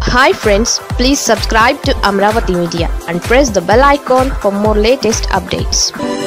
hi friends please subscribe to Amaravati media and press the bell icon for more latest updates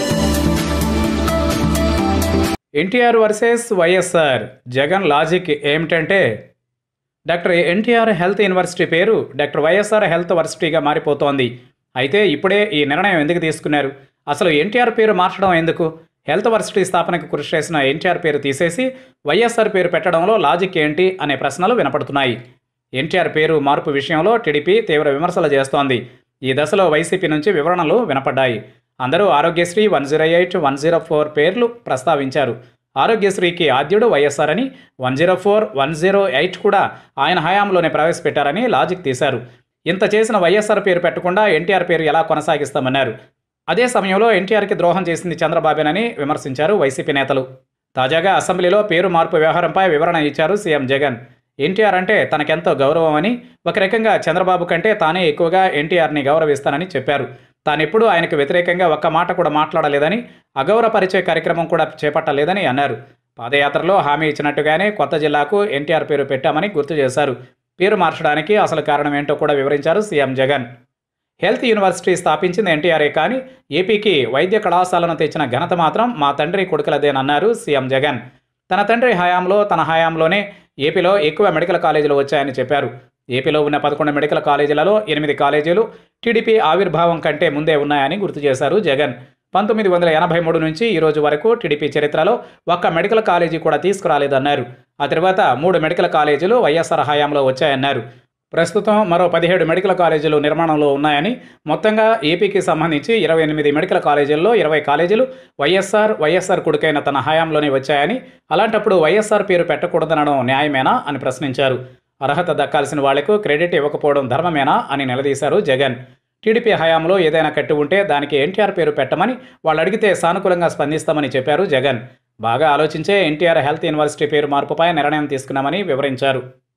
NTR versus YSR Jagan logic ఏమిటంటే doctor NTR health university పేరు doctor YSR health వర్సిటీగా మారిపోతోంది అయితే ఇప్పుడే ఈ నిర్ణయం ఎందుకు తీసుకున్నారు అసలు ఎన్టీఆర్ పేరు మార్చడం ఎందుకు హెల్త్ వర్సిటీ స్థాపనకు కృషి చేసిన ఎన్టీఆర్ పేరు తీసేసి వైఎస్ఆర్ పేరు పెట్టడంలో లాజిక్ ఏంటి అనే ప్రశ్నలు వినపడుతున్నాయి ఎన్టీఆర్ పేరు మార్పు విషయంలో టీడీపీ తీవ్ర విమర్శలు చేస్తోంది ఈ దశలో వైసీపీ నుంచి వివరణలు వినపడ్డాయి అందరూ Aarogyasri one zero eight one zero four పేర్లు ప్రస్తావించారు ఆరోగ్యశ్రీకి ఆద్యుడు వైఎస్ఆర్ అని one zero four one zero eight కూడా ఆయన హయాంలోనే ప్రవేశపెట్టారని లాజిక్ తీశారు ఇంత చేసిన వైఎస్ఆర్ పేరు పెట్టకుండా ఎన్టీఆర్ పేరు ఎలా కొనసాగిస్తామన్నారు అదే సమయంలో ఎన్టీఆర్కి ద్రోహం చేసింది చంద్రబాబేనని విమర్శించారు వైసీపీ నేతలు తాజాగా అసెంబ్లీలో పేరు మార్పు వ్యవహారంపై వివరణ ఇచ్చారు సీఎం జగన్ ఎన్టీఆర్ అంటే తనకెంతో గౌరవం అని ఒక రకంగా చంద్రబాబు కంటే తానే ఎక్కువగా ఎన్టీఆర్ని గౌరవిస్తానని చెప్పారు తానెప్పుడూ ఆయనకు వ్యతిరేకంగా ఒక్క మాట కూడా మాట్లాడలేదని అగౌరవపరిచే కార్యక్రమం కూడా చేపట్టలేదని అన్నారు పాదయాత్రలో హామీ ఇచ్చినట్టుగానే కొత్త జిల్లాకు ఎన్టీఆర్ పేరు పెట్టామని గుర్తు చేశారు పేరు మార్చడానికి అసలు కారణం ఏంటో కూడా వివరించారు సీఎం జగన్ హెల్త్ యూనివర్సిటీ స్థాపించింది ఎన్టీఆర్ఏ కానీ ఏపీకి వైద్య కళాశాలను తెచ్చిన ఘనత మాత్రం మా తండ్రి కొడుకులదేనన్నారు సీఎం జగన్ తన తండ్రి హయాంలో తన హయాంలోనే ఏపీలో ఎక్కువ మెడికల్ కాలేజీలు వచ్చాయని చెప్పారు ఏపీలో ఉన్న పదకొండు మెడికల్ కాలేజీలలో ఎనిమిది కాలేజీలు టీడీపీ ఆవిర్భావం కంటే ముందే ఉన్నాయని గుర్తు చేశారు జగన్ పంతొమ్మిది వందల ఎనభై మూడు నుంచి ఈ రోజు వరకు టీడీపీ చరిత్రలో ఒక్క మెడికల్ కాలేజీ కూడా తీసుకురాలేదన్నారు ఆ తర్వాత మూడు మెడికల్ కాలేజీలు వైఎస్ఆర్ హయాంలో వచ్చాయన్నారు ప్రస్తుతం మరో పదిహేడు మెడికల్ కాలేజీలు నిర్మాణంలో ఉన్నాయని మొత్తంగా ఏపీకి సంబంధించి ఇరవై ఎనిమిది మెడికల్ కాలేజీల్లో ఇరవై కాలేజీలు వైఎస్ఆర్ వైఎస్ఆర్ కొడుకైన తన హయాంలోనే వచ్చాయని అలాంటప్పుడు వైఎస్ఆర్ పేరు పెట్టకూడదనడం న్యాయమేనా అని ప్రశ్నించారు అర్హత దక్కాల్సిన వాళ్లకు క్రెడిట్ ఇవ్వకపోవడం ధర్మమేనా అని నిలదీశారు జగన్ టీడీపీ హయాంలో ఏదైనా కట్టి ఉంటే దానికి ఎన్టీఆర్ పేరు పెట్టమని వాళ్ళు అడిగితే సానుకూలంగా స్పందిస్తామని చెప్పారు జగన్ బాగా ఆలోచించే ఎన్టీఆర్ హెల్త్ యూనివర్సిటీ పేరు మార్పుపై నిర్ణయం తీసుకున్నామని వివరించారు